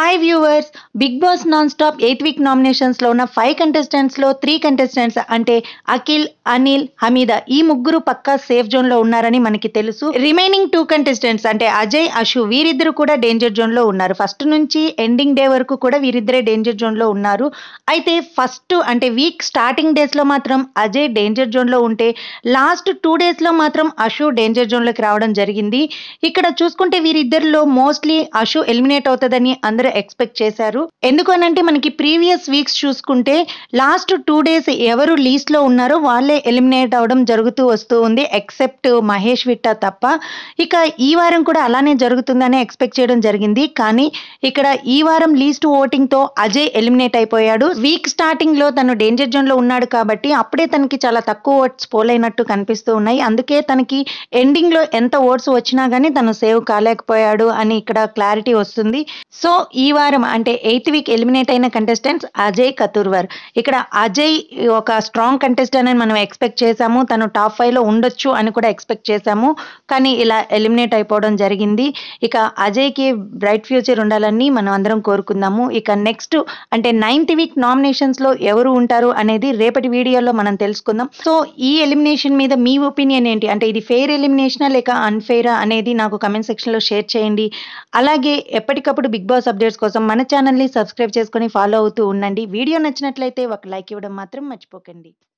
hi viewers Bigg Boss non stop eighth week నామినేషన్స్లో ఉన్న five కంటెస్టెంట్స్లో three contestants అంటే అఖిల్ అనిల్ హమీద ఈ ముగ్గురు పక్కా సేఫ్ జోన్లో ఉన్నారని మనకి తెలుసు రిమైనింగ్ టూ కంటెస్టెంట్స్ అంటే అజయ్ అశు వీరిద్దరు కూడా డేంజర్ జోన్లో ఉన్నారు ఫస్ట్ నుంచి ఎండింగ్ డే వరకు కూడా వీరిద్దరే డేంజర్ జోన్లో ఉన్నారు అయితే ఫస్ట్ అంటే వీక్ స్టార్టింగ్ డేస్లో మాత్రం అజయ్ డేంజర్ జోన్లో ఉంటే లాస్ట్ టూ డేస్లో మాత్రం అశు డేంజర్ జోన్లోకి రావడం జరిగింది ఇక్కడ చూసుకుంటే వీరిద్దరిలో మోస్ట్లీ అశు ఎలిమినేట్ అవుతుందని అందరూ ఎక్స్పెక్ట్ చేశారు ఎందుకు అనంటే మనకి ప్రీవియస్ వీక్స్ చూసుకుంటే లాస్ట్ టూ డేస్ ఎవరు లీస్ట్ లో ఉన్నారో వాళ్ళే ఎలిమినేట్ అవడం జరుగుతూ వస్తూ ఉంది ఎక్సెప్ట్ మహేష్ విట్ట తప్ప ఇక ఈ వారం కూడా అలానే జరుగుతుందని ఎక్స్పెక్ట్ చేయడం జరిగింది కానీ ఇక్కడ ఈ వారం లీస్ట్ ఓటింగ్ తో అజయ్ ఎలిమినేట్ అయిపోయాడు వీక్ స్టార్టింగ్ లో తను డేంజర్ జోన్ లో ఉన్నాడు కాబట్టి అప్పుడే తనకి చాలా తక్కువ ఓట్స్ పోలైనట్టు కనిపిస్తూ ఉన్నాయి అందుకే తనకి ఎండింగ్ లో ఎంత ఓట్స్ వచ్చినా గానీ తను సేవ్ కాలేకపోయాడు అని ఇక్కడ క్లారిటీ వస్తుంది సో ఈ వారం అంటే ఎయిత్ వీక్ ఎలిమినేట్ అయిన కంటెస్టెంట్స్ అజయ్ కతూర్వర్ ఇక్కడ అజయ్ ఒక స్ట్రాంగ్ కంటెస్టెంట్ అని మనం ఎక్స్పెక్ట్ చేశాము తను టాప్ ఫైవ్ లో ఉండొచ్చు అని కూడా ఎక్స్పెక్ట్ చేశాము కానీ ఇలా ఎలిమినేట్ అయిపోవడం జరిగింది ఇక అజయ్కి బ్రైట్ ఫ్యూచర్ ఉండాలని మనం అందరం కోరుకుందాము ఇక నెక్స్ట్ అంటే నైన్త్ వీక్ నామినేషన్స్ లో ఎవరు ఉంటారు అనేది రేపటి వీడియోలో మనం తెలుసుకుందాం సో ఈ ఎలిమినేషన్ మీద మీ ఒపీనియన్ ఏంటి అంటే ఇది ఫెయిర్ ఎలిమినేషనా లేక అన్ఫెయిరా అనేది నాకు కమెంట్ సెక్షన్ లో షేర్ చేయండి అలాగే ఎప్పటికప్పుడు బిగ్ బాస్ అప్డేట్స్ కోసం మన ఛానల్ని సబ్స్క్రైబ్ చేసుకొని ఫాలో అవుతూ ఉండండి వీడియో నచ్చినట్లయితే ఒక లైక్ ఇవ్వడం మాత్రం మర్చిపోకండి